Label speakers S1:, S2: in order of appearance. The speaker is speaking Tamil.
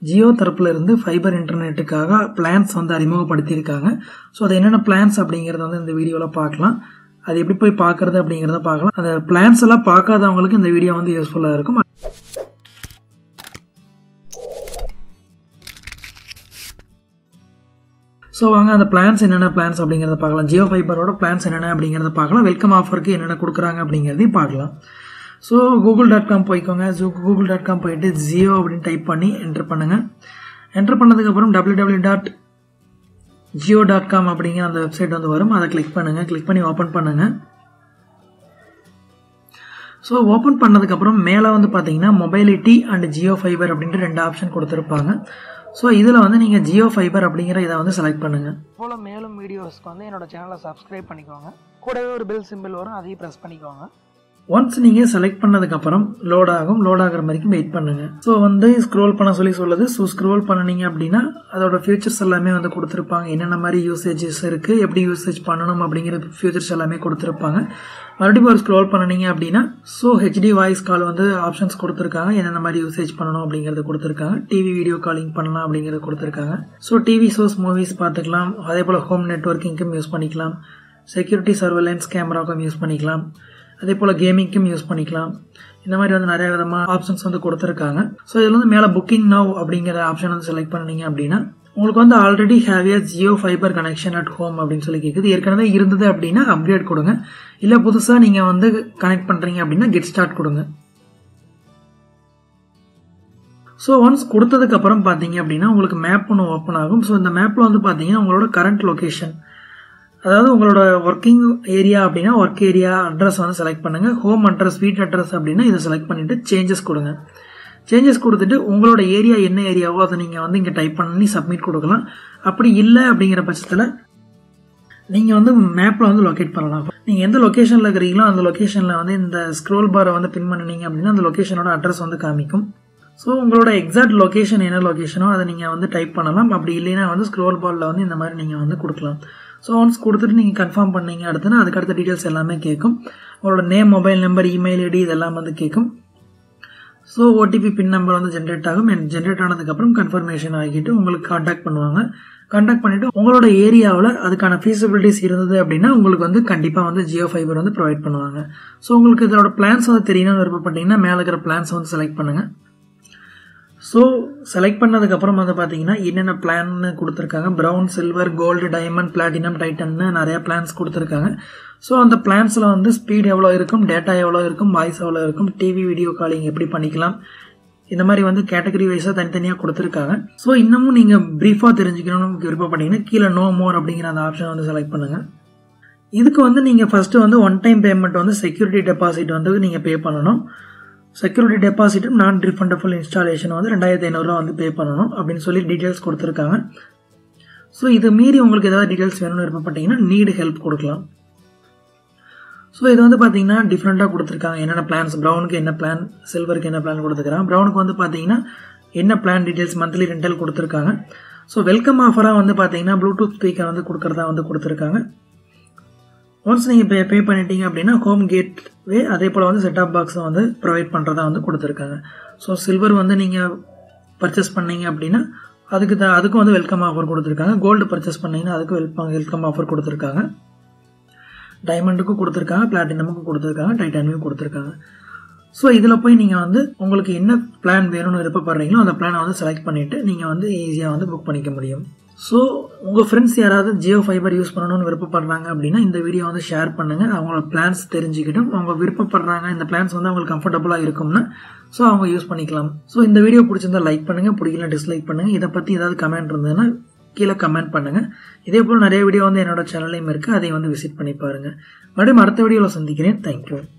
S1: ஜியோ தரப்புல இருந்து ஃபைபர் இன்டர்நெட்டுக்காக பிளான்ஸ் வந்து அறிமுகப்படுத்தியிருக்காங்க ஸோ அது என்னென்ன பிளான்ஸ் அப்படிங்கிறத வந்து இந்த வீடியோவில் பார்க்கலாம் அது எப்படி போய் பார்க்கறது அப்படிங்கிறத பார்க்கலாம் அந்த பிளான்ஸ் எல்லாம் பார்க்காதவங்களுக்கு இந்த வீடியோ வந்து யூஸ்ஃபுல்லாக இருக்கும் ஸோ வாங்க அந்த பிளான்ஸ் என்னென்ன பிளான்ஸ் அப்படிங்கிறத பார்க்கலாம் ஜியோ ஃபைபரோட பிளான்ஸ் என்னென்ன அப்படிங்கிறத பார்க்கலாம் வெல்கம் ஆஃபருக்கு என்னென்ன கொடுக்குறாங்க அப்படிங்கிறதையும் பார்க்கலாம் ஸோ கூகுள் டாட் காம் போய்க்கோங்க ஸோ கூகுள் டாட் காம் போயிட்டு ஜியோ அப்படின்னு டைப் பண்ணி என்டர் பண்ணுங்கள் என்டர் பண்ணதுக்கப்புறம் W W dot Jio dot com அப்படிங்கிற அந்த வெப்சைட் வந்து வரும் அதை கிளிக் பண்ணுங்கள் கிளிக் பண்ணி ஓப்பன் பண்ணுங்கள் ஸோ ஓப்பன் பண்ணதுக்கப்புறம் மேலே வந்து பார்த்தீங்கன்னா மொபைலிட்டி அண்ட் ஜியோ ஃபைபர் அப்படின்ட்டு ரெண்டு ஆப்ஷன் கொடுத்துருப்பாங்க ஸோ இதில் வந்து நீங்கள் ஜியோ ஃபைபர் அப்படிங்கிற இதை வந்து செலக்ட் பண்ணுங்கள் போல் மேலும் வீடியோஸ்க்கு வந்து என்னோட சேனலை சப்ஸ்கிரைப் பண்ணிக்கோங்க கூடவே ஒரு பெல் சிம்பிள் வரும் அதையும் ப்ரெஸ் பண்ணிக்கோங்க ஒன்ஸ் நீங்கள் செலக்ட் பண்ணதுக்கப்புறம் லோட் ஆகும் லோட் ஆகிற வரைக்கும் வெயிட் பண்ணுங்க ஸோ வந்து ஸ்க்ரோல் பண்ண சொல்லி சொல்லுது ஸோ ஸ்க்ரோல் பண்ணினீங்க அப்படின்னா அதோட ஃபியூச்சர்ஸ் எல்லாமே வந்து கொடுத்துருப்பாங்க என்னென்ன மாதிரி யூசேஜஸ் இருக்குது எப்படி யூசேஜ் பண்ணணும் அப்படிங்கிற ஃபியூச்சர்ஸ் எல்லாமே கொடுத்துருப்பாங்க மறுபடியும் ஒரு ஸ்க்ரோல் பண்ணினீங்க அப்படின்னா ஸோ ஹெச்டி வாய்ஸ் கால் வந்து ஆப்ஷன்ஸ் கொடுத்துருக்காங்க என்னென்ன மாதிரி யூசேஜ் பண்ணணும் அப்படிங்கிறத கொடுத்துருக்காங்க டிவி வீடியோ காலிங் பண்ணலாம் அப்படிங்கிறத கொடுத்துருக்காங்க ஸோ டிவி ஷோஸ் மூவிஸ் பார்த்துக்கலாம் அதே போல் ஹோம் நெட்ஒர்க்கிங்க்கும் யூஸ் பண்ணிக்கலாம் செக்யூரிட்டி சர்வேலன்ஸ் கேமராவுக்கும் யூஸ் பண்ணிக்கலாம் அதே போல் கேமிங்க்கும் யூஸ் பண்ணிக்கலாம் இந்த மாதிரி வந்து நிறைய விதமாக ஆப்ஷன்ஸ் வந்து கொடுத்துருக்காங்க ஸோ இதில் வந்து மேலே புக்கிங் நவ் அப்படிங்கிற ஆப்ஷன் வந்து செலக்ட் பண்ணீங்க அப்படின்னா உங்களுக்கு வந்து already have a Jio fiber connection at home அப்படின்னு சொல்லி கேட்குது ஏற்கனவே இருந்தது அப்படின்னா அப்டேட் கொடுங்க இல்லை புதுசாக நீங்கள் வந்து கனெக்ட் பண்ணுறீங்க அப்படின்னா கெட் ஸ்டார்ட் கொடுங்க ஸோ ஒன்ஸ் கொடுத்ததுக்கப்புறம் பார்த்தீங்க அப்படின்னா உங்களுக்கு மேப் ஒன்று ஓப்பன் ஆகும் ஸோ இந்த மேப்பில் வந்து பார்த்தீங்கன்னா உங்களோட கரண்ட் லொக்கேஷன் அதாவது உங்களோட ஒர்க்கிங் ஏரியா அப்படின்னா ஒர்க் ஏரியா அட்ரஸ் வந்து செலக்ட் பண்ணுங்கள் ஹோம் அட்ரஸ் வீட் அட்ரஸ் அப்படின்னா இதை செலக்ட் பண்ணிவிட்டு சேஞ்சஸ் கொடுங்க சேஞ்சஸ் கொடுத்துட்டு உங்களோட ஏரியா என்ன ஏரியாவோ அதை நீங்கள் வந்து இங்கே டைப் பண்ணி சப்மிட் கொடுக்கலாம் அப்படி இல்லை அப்படிங்கிற பட்சத்தில் நீங்கள் வந்து மேப்பில் வந்து லொக்கேட் பண்ணலாம் நீங்கள் எந்த லொக்கேஷனில் இருக்கிறீங்களோ அந்த லொக்கேஷனில் வந்து இந்த ஸ்க்ரோல் பாரை வந்து பின் பண்ணினீங்க அப்படின்னா அந்த லொக்கேஷனோட அட்ரஸ் வந்து காமிக்கும் ஸோ உங்களோட எக்ஸாக்ட் லொக்கேஷன் என்ன லொக்கேஷனோ அதை நீங்கள் வந்து டைப் பண்ணலாம் அப்படி இல்லைன்னா வந்து ஸ்க்ரோல் பாரில் வந்து இந்த மாதிரி நீங்கள் வந்து கொடுக்கலாம் ஸோ ஒன்ஸ் கொடுத்துட்டு நீங்கள் கன்ஃபார்ம் பண்ணீங்க அடுத்துனா அதுக்கடுத்த டீட்டெயில்ஸ் எல்லாமே கேட்கும் உங்களோட name mobile number email ID இதெல்லாம் வந்து கேட்கும் ஸோ ஓடிபி பின் நம்பர் வந்து ஜென்ரேட் ஆகும் ஜென்ரேட் ஆனதுக்கப்புறம் கன்ஃபர்மேஷன் ஆகிட்டு உங்களுக்கு காண்டாக்ட் பண்ணுவாங்க காண்டாக்ட் பண்ணிவிட்டு உங்களோட ஏரியாவில் அதுக்கான ஃபீஸிபிலிட்டிஸ் இருந்தது அப்படின்னா உங்களுக்கு வந்து கண்டிப்பாக வந்து ஜியோ ஃபைபர் வந்து ப்ரொவைட் பண்ணுவாங்க ஸோ உங்களுக்கு இதோட பிளான்ஸ் வந்து தெரியணும்னு விருப்பப்பட்டீங்கன்னா மேலே இருக்கிற பிளான்ஸ் வந்து செலக்ட் பண்ணுங்கள் ஸோ செலக்ட் பண்ணதுக்கப்புறம் வந்து பார்த்தீங்கன்னா என்னென்ன பிளான்னு கொடுத்துருக்காங்க brown silver gold diamond platinum டைட்டன்னு நிறைய பிளான்ஸ் கொடுத்துருக்காங்க ஸோ அந்த பிளான்ஸில் வந்து ஸ்பீட் எவ்வளோ இருக்கும் டேட்டா எவ்வளோ இருக்கும் வாய்ஸ் எவ்வளோ இருக்கும் டிவி வீடியோ காலிங் எப்படி பண்ணிக்கலாம் இந்த மாதிரி வந்து கேட்டகரி வைஸாக தனித்தனியாக கொடுத்துருக்காங்க ஸோ இன்னமும் நீங்கள் ப்ரீஃபாக தெரிஞ்சுக்கணும்னு விருப்பப்பட்டீங்கன்னா கீழே நோ மோர் அப்படிங்கிற அந்த ஆப்ஷன் வந்து செலக்ட் பண்ணுங்கள் இதுக்கு வந்து நீங்கள் ஃபஸ்ட்டு வந்து ஒன் டைம் பேமெண்ட் வந்து செக்யூரிட்டி டெபாசிட் வந்து நீங்கள் பே பண்ணணும் செக்யூரிட்டி டெபாசிட்டும் நான் ரிஃபண்டபுள் இன்ஸ்டாலேஷன் வந்து ரெண்டாயிரத்தி ஐநூறுரூவா வந்து பே பண்ணணும் அப்படின்னு சொல்லி டீட்டெயில்ஸ் கொடுத்துருக்காங்க ஸோ இது மீறி உங்களுக்கு ஏதாவது டீட்டெயில்ஸ் வேணும்னு விருப்பப்பட்டீங்கன்னா நீடு ஹெல்ப் கொடுக்கலாம் ஸோ இது வந்து பார்த்தீங்கன்னா டிஃப்ரெண்ட்டாக கொடுத்துருக்காங்க என்னென்ன பிளான்ஸ் ப்ரௌனுக்கு என்ன பிளான் சில்வருக்கு என்ன பிளான் கொடுத்துருக்காங்க ப்ரௌனுக்கு வந்து பார்த்தீங்கன்னா என்ன பிளான் டீட்டெயில்ஸ் மந்த்லி ரெண்டல் கொடுத்துருக்காங்க ஸோ வெல்கம் ஆஃபராக வந்து பார்த்தீங்கன்னா ப்ளூடூத் ஸ்பீக்கர் வந்து கொடுக்குறதா வந்து கொடுத்துருக்காங்க ஒன்ஸ் நீங்கள் பே பே பண்ணிட்டீங்க அப்படின்னா ஹோம் கேட்வே அதே போல் வந்து செட்டாப் பாக்ஸை வந்து ப்ரொவைட் பண்ணுறதா வந்து கொடுத்துருக்காங்க ஸோ சில்வர் வந்து நீங்கள் பர்ச்சேஸ் பண்ணீங்க அப்படின்னா அதுக்கு த அதுக்கும் வந்து வெல்கம் ஆஃபர் கொடுத்துருக்காங்க கோல்டு பர்ச்சேஸ் பண்ணீங்கன்னா அதுக்கு வெல்கம் வெல்கம் ஆஃபர் கொடுத்துருக்காங்க டைமண்டுக்கும் கொடுத்துருக்காங்க பிளாட்டினமுக்கும் கொடுத்துருக்காங்க டைட்டானியும் கொடுத்துருக்காங்க ஸோ இதில் போய் நீங்கள் வந்து உங்களுக்கு என்ன பிளான் வேணும்னு விருப்பப்படுறீங்களோ அந்த பிளானை வந்து செலக்ட் பண்ணிவிட்டு நீங்கள் வந்து ஈஸியாக வந்து புக் பண்ணிக்க முடியும் ஸோ உங்கள் ஃப்ரெண்ட்ஸ் யாராவது ஜியோ ஃபைபர் யூஸ் பண்ணணும்னு விருப்பப்படுறாங்க அப்படின்னா இந்த வீடியோ வந்து ஷேர் பண்ணுங்கள் அவங்களோட பிளான்ஸ் தெரிஞ்சுக்கிட்டும் அவங்க விருப்பப்படுறாங்க இந்த பிளான்ஸ் வந்து அவங்களுக்கு கம்ஃபர்டபுளாக இருக்கும்னா ஸோ அவங்க யூஸ் பண்ணிக்கலாம் ஸோ இந்த வீடியோ பிடிச்சிருந்தா லைக் பண்ணுங்கள் பிடிக்கல டிஸ்லைக் பண்ணுங்கள் இதை பற்றி ஏதாவது கமெண்ட் இருந்ததுன்னா கீழே கமெண்ட் பண்ணுங்கள் இதே போல் நிறைய வீடியோ வந்து என்னோட சேனல்லையும் இருக்குது அதை வந்து விசிட் பண்ணி பாருங்கள் மறுபடியும் அடுத்த வீடியோவில் சந்திக்கிறேன் தேங்க்யூ